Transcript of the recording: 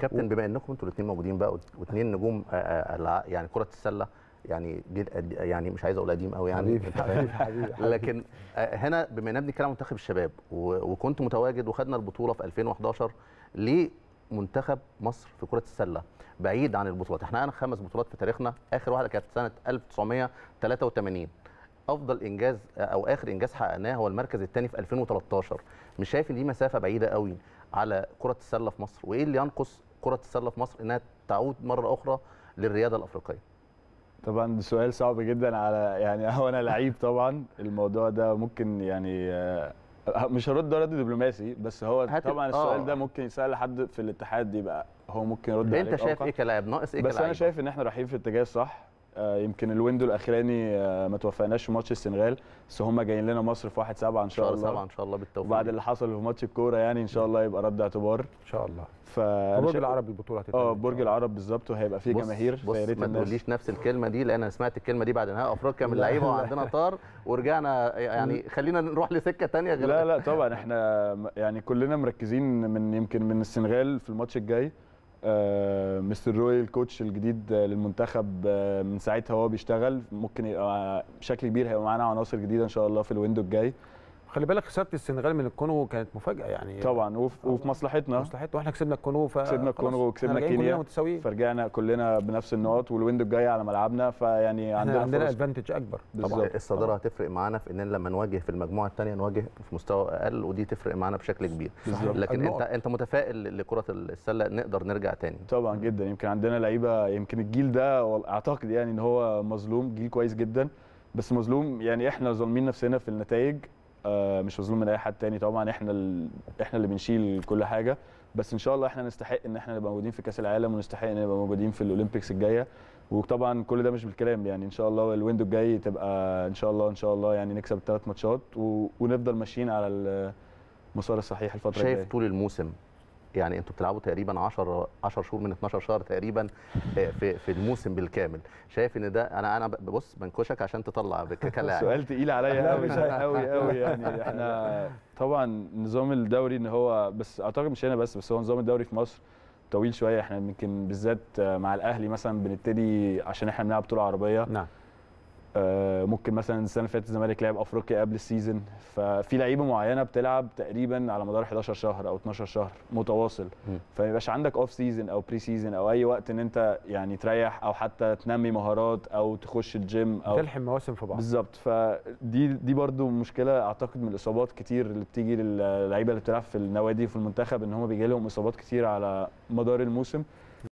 كابتن بما انكم انتوا الاثنين موجودين بقى واثنين نجوم آه، آه، الع- يعني كره السله يعني جيل قد- يعني مش عايز اقول قديم قوي يعني حبيبي حبيبي حبيبي لكن آه، هنا بما اننا بنتكلم عن منتخب الشباب و- وكنت متواجد وخدنا البطوله في 2011 ليه منتخب مصر في كره السله بعيد عن البطولات احنا عندنا خمس بطولات في تاريخنا اخر واحده كانت سنه 1983 افضل انجاز او اخر انجاز حققناه هو المركز الثاني في 2013 مش شايف ان دي مسافه بعيده قوي على كره السله في مصر وايه اللي ينقص كره السله في مصر انها تعود مره اخرى للرياده الافريقيه طبعا ده سؤال صعب جدا على يعني هو انا لعيب طبعا الموضوع ده ممكن يعني آه، مش هرد رد دبلوماسي بس هو هات- طبعا السؤال آه. ده ممكن يسال لحد في الاتحاد يبقى هو ممكن يرد انت عليك شايف أوقع. ايه كلاعب ناقص ايه بس كلاعب انا شايف ان احنا رايحين في اتجاه صح آه، يمكن الويندو الاخراني آه، ما توفقناش في ماتش السنغال بس هم جايين لنا مصر في 1 7 ان شاء شهر الله سبعة ان شاء الله بالتوفيق وبعد اللي حصل في ماتش الكوره يعني ان شاء الله يبقى رد اعتبار ان شاء الله ف برج العرب البطوله هتتعمل اه إن برج شاء الله. العرب بالظبط وهيبقى فيه بص- جماهير بص فيا ريت ما الناس تقوليش نفس الكلمه دي لان انا سمعت الكلمه دي بعد نهائي افريقيا من لا، لعيبه لا. وعندنا طار ورجعنا يعني خلينا نروح لسكه تانية غير لا لا طبعا احنا م- يعني كلنا مركزين من يمكن من السنغال في الماتش الجاي آه، مستر روي الكوتش الجديد آه، للمنتخب آه، من ساعتها هو بيشتغل ممكن يبقى بشكل كبير هيبقى معانا عناصر جديده ان شاء الله في الويندو الجاي خلي بالك خساره السنغال من الكونغو كانت مفاجاه يعني طبعا وفي, وفي مصلحتنا مصلحتنا واحنا كسبنا الكونغو ف كسبنا خلاص، الكونغو وكسبنا إحنا راجعين كلنا كينيا متساويين فرجعنا كلنا بنفس النقاط والويندو الجاي على ملعبنا فيعني احنا عندنا عندنا فرص ادفانتج اكبر طبعا بالظبط الصداره هتفرق معانا في اننا لما نواجه في المجموعه الثانيه نواجه في مستوى اقل ودي تفرق معانا بشكل كبير بالظبط. لكن انت النقط. انت متفائل لكره السله نقدر نرجع تاني طبعا جدا يمكن عندنا لعيبه يمكن الجيل ده وال- اعتقد يعني ان هو مظلوم جيل كويس جدا بس مظلوم يعني احنا ظالمين نفسنا في النتائج آه، مش مظلوم من اي حد تاني طبعا احنا ال... احنا اللي بنشيل كل حاجه بس ان شاء الله احنا نستحق ان احنا نبقى موجودين في كاس العالم ونستحق ان نبقى موجودين في الاولمبيكس الجايه وطبعا كل ده مش بالكلام يعني ان شاء الله الويندو الجاي تبقى ان شاء الله ان شاء الله يعني نكسب الثلاث ماتشات و... ونفضل ماشيين على المسار الصحيح الفتره شايف الجايه طول الموسم يعني انتوا بتلعبوا تقريبا 10 10 شهور من 12 شهر تقريبا آه، في في الموسم بالكامل شايف ان ده انا انا ببص بنكشك عشان تطلع بك- كلاعب سؤال تقيل عليا لا، قوي مش قوي قوي يعني احنا طبعا نظام الدوري ان هو بس اعتقد مش هنا بس بس هو نظام الدوري في مصر طويل شويه احنا يمكن بالذات مع الاهلي مثلا بنبتدي عشان احنا بنلعب بطوله عربيه نعم آه، ممكن مثلا السنه اللي فاتت الزمالك لعب افريقيا قبل السيزون ففي لعيبه معينه بتلعب تقريبا على مدار 11 شهر او 12 شهر متواصل مم. فما يبقاش عندك اوف سيزون او بري سيزون او اي وقت ان انت يعني تريح او حتى تنمي مهارات او تخش الجيم او تلحم مواسم في بعض بالظبط فدي دي برضو مشكله اعتقد من الاصابات كتير اللي بتيجي للعيبه اللي بتلعب في النوادي وفي المنتخب ان هم بيجي لهم اصابات كتير على مدار الموسم